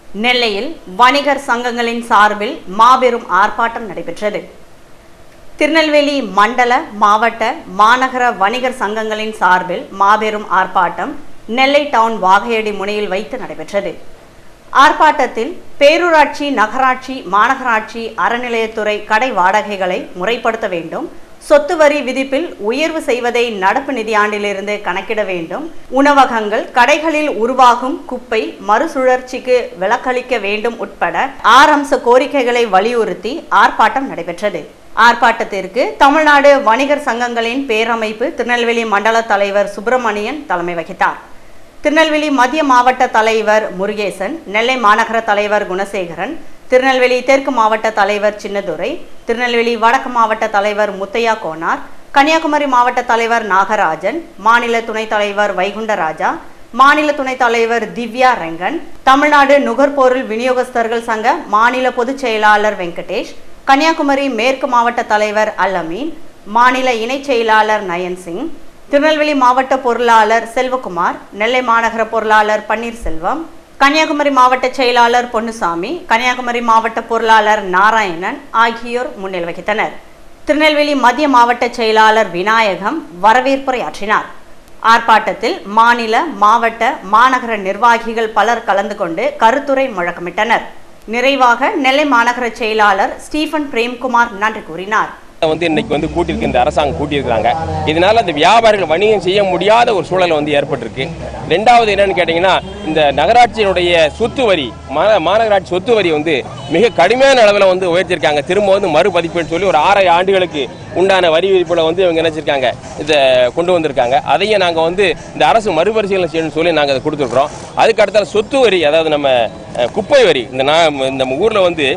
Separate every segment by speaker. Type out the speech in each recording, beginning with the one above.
Speaker 1: நெல்லையில் வணிகர் சங்கங்களின் சார்பில் மாபெரும் ஆர்ப்பாட்டம் நடைபெற்றது திருநெல்வேலி மண்டல மாவட்ட மாநகர வணிகர் சங்கங்களின் சார்பில் மாபெரும் ஆர்ப்பாட்டம் நெல்லை டவுன் வாகையடி முனையில் வைத்து நடைபெற்றது ஆர்ப்பாட்டத்தில் பேரூராட்சி நகராட்சி மாநகராட்சி அறநிலையத்துறை கடை வாடகைகளை முறைப்படுத்த வேண்டும் சொத்து வரி விதிப்பில் உயர்வு செய்வதை நடப்பு நிதியாண்டிலிருந்து கணக்கிட வேண்டும் உணவகங்கள் கடைகளில் உருவாகும் குப்பை மறுசுழற்சிக்கு விலக்களிக்க வேண்டும் உட்பட ஆறு அம்ச கோரிக்கைகளை வலியுறுத்தி ஆர்ப்பாட்டம் நடைபெற்றது ஆர்ப்பாட்டத்திற்கு தமிழ்நாடு வணிகர் சங்கங்களின் பேரமைப்பு திருநெல்வேலி மண்டல தலைவர் சுப்பிரமணியன் தலைமை வகித்தார் திருநெல்வேலி மத்திய மாவட்ட தலைவர் முருகேசன் நெல்லை மாநகர தலைவர் குணசேகரன் திருநெல்வேலி தெற்கு மாவட்ட தலைவர் சின்னதுரை திருநெல்வேலி வடக்கு மாவட்ட தலைவர் முத்தையா கோனார் கன்னியாகுமரி மாவட்ட தலைவர் நாகராஜன் மாநில துணைத் தலைவர் வைகுண்டராஜா மாநில துணைத் தலைவர் திவ்யா ரெங்கன் தமிழ்நாடு நுகர்பொருள் விநியோகஸ்தர்கள் சங்க மாநில பொதுச் செயலாளர் வெங்கடேஷ் கன்னியாகுமரி மேற்கு மாவட்ட தலைவர் அல்லமீன் மாநில இணைச் செயலாளர் நயன் சிங் திருநெல்வேலி மாவட்ட பொருளாளர் செல்வகுமார் நெல்லை மாநகர பொருளாளர் பன்னீர்செல்வம் கன்னியாகுமரி மாவட்ட செயலாளர் பொன்னுசாமி கன்னியாகுமரி மாவட்ட பொருளாளர் நாராயணன் ஆகியோர் முன்னிலை வகித்தனர் திருநெல்வேலி மத்திய மாவட்ட செயலாளர் விநாயகம் வரவேற்புரையாற்றினார் ஆர்ப்பாட்டத்தில் மாநில மாவட்ட மாநகர நிர்வாகிகள் பலர் கலந்து கொண்டு கருத்துரை முழக்கமிட்டனர் நிறைவாக நெல்லை மாநகர செயலாளர் ஸ்டீபன் பிரேம்குமார் நன்றி கூறினார்
Speaker 2: வந்து இன்னைக்கு வந்து கூட்டியிருக்கு இந்த அரசாங்கம் கூட்டியிருக்கிறாங்க இதனால அந்த வியாபாரிகள் வணிகம் செய்ய முடியாத ஒரு சூழல் வந்து ஏற்பட்டிருக்கு ரெண்டாவது என்னன்னு கேட்டிங்கன்னா இந்த நகராட்சியினுடைய சொத்து வரி மா- மாநகராட்சி சொத்து வரி வந்து மிக கடுமையான அளவில் வந்து உயர்த்திருக்காங்க திரும்ப வந்து மறுபதிப்புன்னு சொல்லி ஒரு ஆறு ஆண்டுகளுக்கு உண்டான வரி விதிப்புல வந்து இவங்க நினைச்சிருக்காங்க இதை கொண்டு வந்திருக்காங்க அதையும் நாங்கள் வந்து இந்த அரசு மறுபரிசீலனை செய்யணும்னு சொல்லி நாங்கள் அதை கொடுத்துருக்குறோம் அதுக்கு அடுத்த சொத்து வரி அதாவது நம்ம அஹ், குப்பை வரி இந்த நான் நம்ம ஊரில் வந்து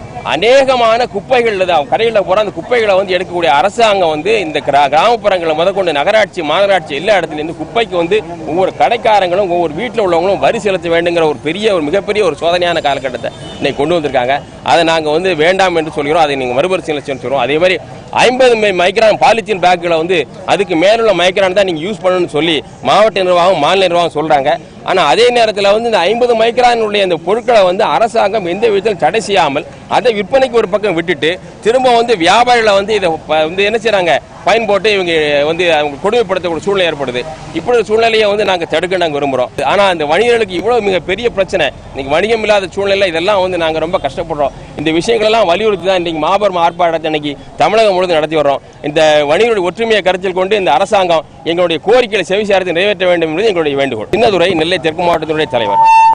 Speaker 2: அநேகமான குப்பைகள் கரையில் போகிற அந்த குப்பைகளை வந்து எடுக்கக்கூடிய அரசாங்கம் வந்து இந்த கிரா கிராமப்புறங்களை முதற்கொண்டு நகராட்சி மாநகராட்சி எல்லா இடத்துலேருந்து குப்பைக்கு வந்து ஒவ்வொரு கடைக்காரங்களும் ஒவ்வொரு வீட்டில் உள்ளவங்களும் வரி செலுத்த வேண்டுங்கிற ஒரு பெரிய ஒரு மிகப்பெரிய ஒரு சோதனையான காலகட்டத்தை இன்னைக்கு கொண்டு வந்திருக்காங்க அதை நாங்கள் வந்து வேண்டாம் என்று சொல்கிறோம் அதை நீங்கள் மறுபரிசீலனை செய்யணும்னு சொல்கிறோம் அதே மாதிரி ஐம்பது மை- மைக்ரான் பாலித்தீன் பேக்குகளை வந்து அதுக்கு மேலுள்ள மைக்ரான் தான் நீங்கள் யூஸ் பண்ணணும்னு சொல்லி மாவட்ட நிர்வாகம் மாநில நிர்வாகம் சொல்கிறாங்க ஆனால் அதே நேரத்தில் வந்து இந்த ஐம்பது மைக்ரானுடைய இந்த பொருட்களை வந்து அரசாங்கம் எந்த விதத்தில் தடை செய்யாமல் அதை விற்பனைக்கு ஒரு பக்கம் விட்டுட்டு திரும்ப வந்து வியாபாரிகளை வந்து இதை ப- வந்து என்ன செய்கிறாங்க ஃபைன் போட்டு இவங்க வந்து அவங்க கொடுமைப்படுத்தக்கூடிய சூழ்நிலை ஏற்படுது இப்படி ஒரு சூழ்நிலையை வந்து நாங்கள் தடுக்க நாங்கள் விரும்புகிறோம் ஆனால் அந்த வணிகர்களுக்கு இவ்வளோ மிக பெரிய பிரச்சனை இன்னைக்கு வணிகம் இல்லாத சூழ்நிலை இதெல்லாம் வந்து நாங்கள் ரொம்ப கஷ்டப்படுறோம் இந்த விஷயங்களெல்லாம் வலியுறுத்தி தான் இன்றைக்கி மாபெரும் ஆர்ப்பாட்டத்தை இன்னைக்கு தமிழகம் முழுவதும் நடத்தி வர்றோம் இந்த வணிகர்களுடைய ஒற்றுமையை கருத்தில் கொண்டு இந்த அரசாங்கம் எங்களுடைய கோரிக்கைகளை செவிசாரத்தை நிறைவேற்ற வேண்டும் என்பது எங்களுடைய வேண்டுகோள் சின்னதுரை நெல்லை தெற்கு மாவட்டத்தினுடைய தலைவர்